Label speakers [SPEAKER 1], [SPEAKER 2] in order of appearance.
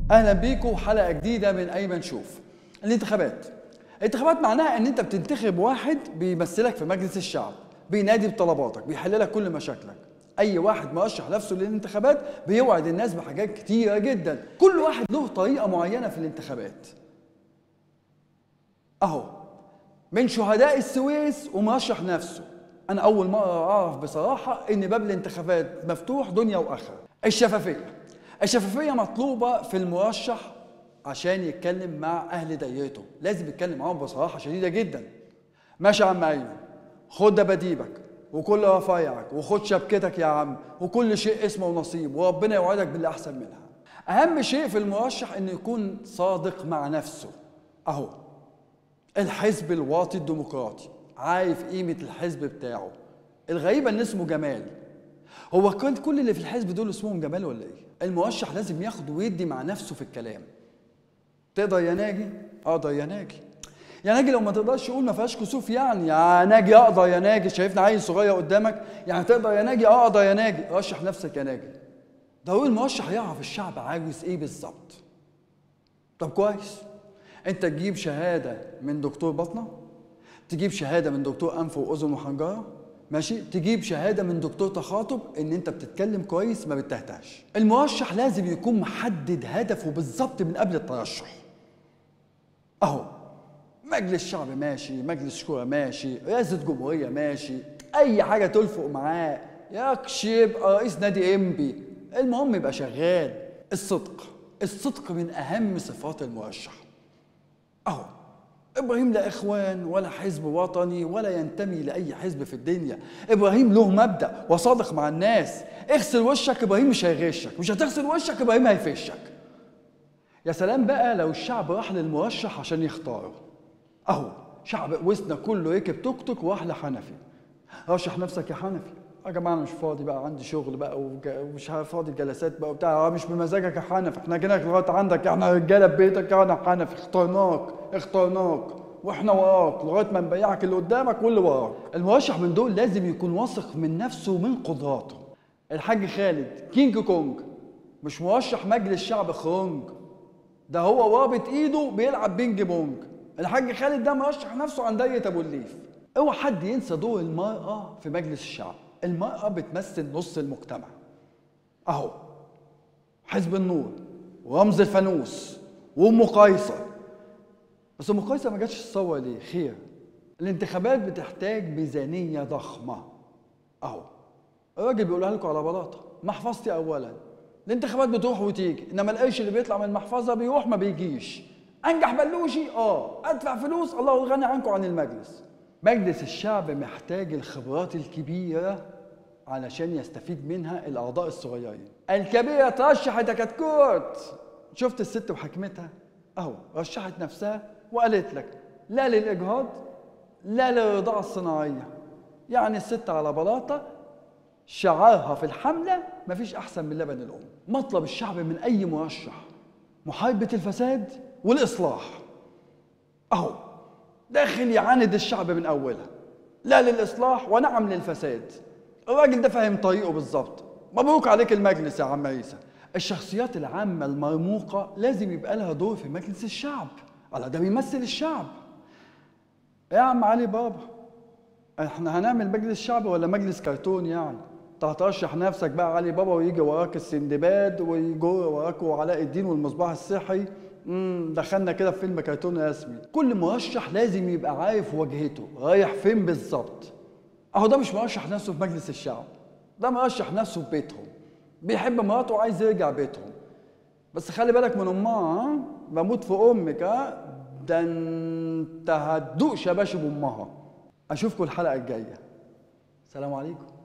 [SPEAKER 1] اهلا بيكم حلقه جديده من ايمن شوف الانتخابات الانتخابات معناها ان انت بتنتخب واحد بيمثلك في مجلس الشعب بينادي بطلباتك بيحل لك كل مشاكلك اي واحد مرشح نفسه للانتخابات بيوعد الناس بحاجات كتيره جدا كل واحد له طريقه معينه في الانتخابات اهو من شهداء السويس ومرشح نفسه انا اول مره اعرف بصراحه ان باب الانتخابات مفتوح دنيا واخره الشفافيه الشفافيه مطلوبه في المرشح عشان يتكلم مع اهل دايرته لازم يتكلم معاهم بصراحه شديده جدا ماشي يا عم ايمن خد دباديبك وكل رفايعك وخد شبكتك يا عم وكل شيء اسمه ونصيب وربنا يوعدك باللي احسن منها اهم شيء في المرشح انه يكون صادق مع نفسه اهو الحزب الواطي الديمقراطي عارف قيمة الحزب بتاعه الغريبة ان اسمه جمال هو كان كل اللي في الحزب دول اسمهم جمال ولا ايه المرشح لازم ياخد ويدي مع نفسه في الكلام تقدر يا ناجي اقدر يا ناجي يا ناجي لو ما تقدرش قول ما فيهاش كسوف يعني يا ناجي اقدر يا ناجي شايفني عيل صغير قدامك يعني تقدر يا ناجي اقدر يا ناجي رشح نفسك يا ناجي ضروري المرشح يعرف الشعب عاوز ايه بالظبط طب كويس انت تجيب شهاده من دكتور بطنه تجيب شهاده من دكتور انف واذن وحنجره ماشي تجيب شهاده من دكتور تخاطب ان انت بتتكلم كويس ما بتهتهش المرشح لازم يكون محدد هدفه بالظبط من قبل الترشح اهو مجلس شعب ماشي مجلس شورى ماشي رئاسه جمهوريه ماشي اي حاجه تلفق معاه يكش يبقى رئيس نادي انبي المهم يبقى شغال الصدق الصدق من اهم صفات المرشح اهو ابراهيم لا اخوان ولا حزب وطني ولا ينتمي لاي حزب في الدنيا ابراهيم له مبدا وصادق مع الناس اغسل وشك ابراهيم مش هيغشك مش هتغسل وشك ابراهيم هيفشك يا سلام بقى لو الشعب راح للمرشح عشان يختاره اهو شعب وسنا كله ركب توك توك وراح لحنفي رشح نفسك يا حنفي يا جماعه انا مش فاضي بقى عندي شغل بقى وج- ومش فاضي جلسات بقى وبتاع مش بمزاجك يا حنفي احنا جينا لغايه عندك احنا رجاله ببيتك يا حنفي اخترناك اخترناك واحنا وراك لغايه ما نبيعك اللي قدامك واللي وراك المرشح من دول لازم يكون واثق من نفسه ومن قدراته الحاج خالد كينج كونج مش مرشح مجلس شعب خرونج ده هو رابط ايده بيلعب بينج بونج الحاج خالد ده مرشح نفسه عن داية ابو الليف اوعى حد ينسى دور المرأة في مجلس الشعب المرأة بتمثل نص المجتمع اهو حزب النور ورمز الفانوس وام قيصر بس ام قيصر ما جاتش تصور ليه خير الانتخابات بتحتاج ميزانية ضخمة اهو الراجل بيقولها لكم على بلاطة محفظتي اولا الانتخابات بتروح وتيجي انما القرش اللي بيطلع من المحفظة بيروح ما بيجيش انجح بلوشي اه ادفع فلوس الله غني عنكم عن المجلس مجلس الشعب محتاج الخبرات الكبيرة علشان يستفيد منها الأعضاء الصغيرين الكبيرة ترشحت يا كتكوت شفت الست وحكمتها أهو رشحت نفسها وقالت لك لا للإجهاض لا للرضاعة الصناعية يعني الست على بلاطة شعارها في الحملة مفيش أحسن من لبن الأم مطلب الشعب من أي مرشح محاربة الفساد والإصلاح أهو داخل يعاند الشعب من أولها لا للإصلاح ونعم للفساد الراجل ده فاهم طريقه بالظبط مبروك عليك المجلس يا عم عيسى الشخصيات العامة المرموقة لازم يبقى لها دور في مجلس الشعب على ده بيمثل الشعب يا عم علي بابا احنا هنعمل مجلس شعب ولا مجلس كرتون يعني انت هترشح نفسك بقى علي بابا ويجي وراك السندباد ويجي وراك علاء الدين والمصباح السحري امم دخلنا كده في فيلم كرتون رسمي كل مرشح لازم يبقى عارف وجهته رايح فين بالظبط اهو ده مش مرشح نفسه في مجلس الشعب ده مرشح نفسه في بيتهم بيحب مراته وعايز يرجع بيتهم بس خلي بالك من امها ها بموت في امك ها ده انت هتدوق شباشب امها اشوفكم الحلقه الجايه سلام عليكم